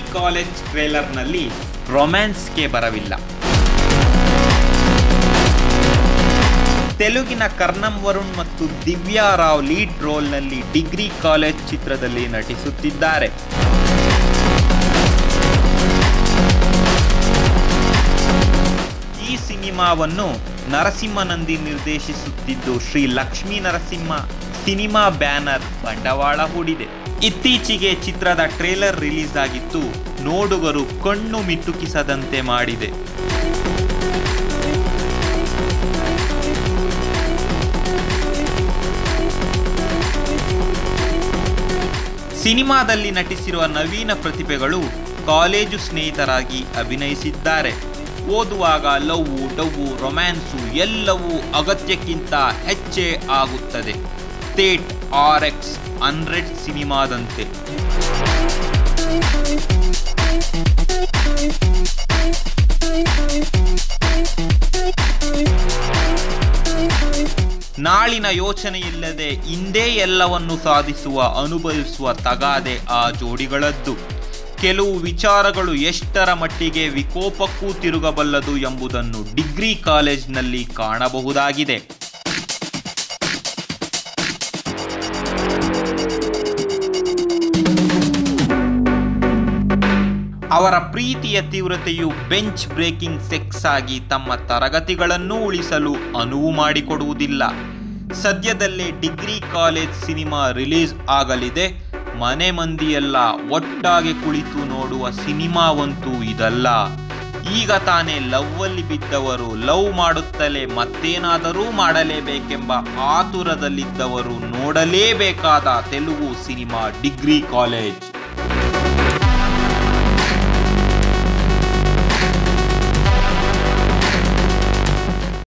college ಟ್ರೇಲರ್ನಲ್ಲಿ ರೊಮ್ಯಾನ್ಸ್ಗೆ ಬರವಿಲ್ಲ ತೆಲುಗಿನ ಕರ್ಣಂ ವರುಣ್ ಮತ್ತು Divya Rao lead ರೋಲ್ನಲ್ಲಿ ಡಿಗ್ರಿ ಕಾಲೇಜ್ ಚಿತ್ರದಲ್ಲಿ ನಟಿಸುತ್ತಿದ್ದಾರೆ ಈ ಸಿನಿಮಾವನ್ನು ನರಸಿಂಹನಂದಿ ನಿರ್ದೇಶಿಸುತ್ತಿದ್ದು ಶ್ರೀ ಲಕ್ಷ್ಮೀ ನರಸಿಂಹ ಸಿನಿಮಾ ಬ್ಯಾನರ್ ಬಂಡವಾಳ ಹೂಡಿದೆ ಇತ್ತೀಚೆಗೆ ಚಿತ್ರದ ಟ್ರೇಲರ್ ರಿಲೀಸ್ ಆಗಿತ್ತು ನೋಡುಗರು ಕಣ್ಣು ಮಿಟುಕಿಸದಂತೆ ಮಾಡಿದೆ ಸಿನಿಮಾದಲ್ಲಿ ನಟಿಸಿರುವ ನವೀನ ಪ್ರತಿಭೆಗಳು ಕಾಲೇಜು ಸ್ನೇಹಿತರಾಗಿ ಅಭಿನಯಿಸಿದ್ದಾರೆ ಓದುವಾಗ ಲವ್ ಡವ್ವು ರೊಮ್ಯಾನ್ಸು ಎಲ್ಲವೂ ಅಗತ್ಯಕ್ಕಿಂತ ಹೆಚ್ಚೇ ಆಗುತ್ತದೆ ತೇಟ್ ಆರ್ ಎಕ್ಸ್ ಹಂಡ್ರೆಡ್ ಸಿನಿಮಾದಂತೆ ನಾಳಿನ ಯೋಚನೆಯಿಲ್ಲದೆ ಇಂದೇ ಎಲ್ಲವನ್ನು ಸಾಧಿಸುವ ಅನುಭವಿಸುವ ತಗಾದೆ ಆ ಜೋಡಿಗಳದ್ದು ಕೆಲವು ವಿಚಾರಗಳು ಎಷ್ಟರ ಮಟ್ಟಿಗೆ ವಿಕೋಪಕ್ಕೂ ತಿರುಗಬಲ್ಲದು ಎಂಬುದನ್ನು ಡಿಗ್ರಿ ಕಾಲೇಜ್ನಲ್ಲಿ ಕಾಣಬಹುದಾಗಿದೆ ಅವರ ಪ್ರೀತಿಯ ತೀವ್ರತೆಯು ಬೆಂಚ್ ಬ್ರೇಕಿಂಗ್ ಸೆಕ್ಸ್ ಆಗಿ ತಮ್ಮ ತರಗತಿಗಳನ್ನೂ ಉಳಿಸಲು ಅನುವು ಮಾಡಿಕೊಡುವುದಿಲ್ಲ ಸದ್ಯದಲ್ಲೇ ಡಿಗ್ರಿ ಕಾಲೇಜ್ ಸಿನಿಮಾ ರಿಲೀಸ್ ಆಗಲಿದೆ ಮನೆ ಮಂದಿಯೆಲ್ಲ ಒಟ್ಟಾಗಿ ಕುಳಿತು ನೋಡುವ ಸಿನಿಮಾವಂತೂ ಇದಲ್ಲ ಈಗ ತಾನೇ ಲವ್ವಲ್ಲಿ ಬಿದ್ದವರು ಲವ್ ಮಾಡುತ್ತಲೇ ಮತ್ತೇನಾದರೂ ಮಾಡಲೇಬೇಕೆಂಬ ಆತುರದಲ್ಲಿದ್ದವರು ನೋಡಲೇಬೇಕಾದ ತೆಲುಗು ಸಿನಿಮಾ ಡಿಗ್ರಿ ಕಾಲೇಜ್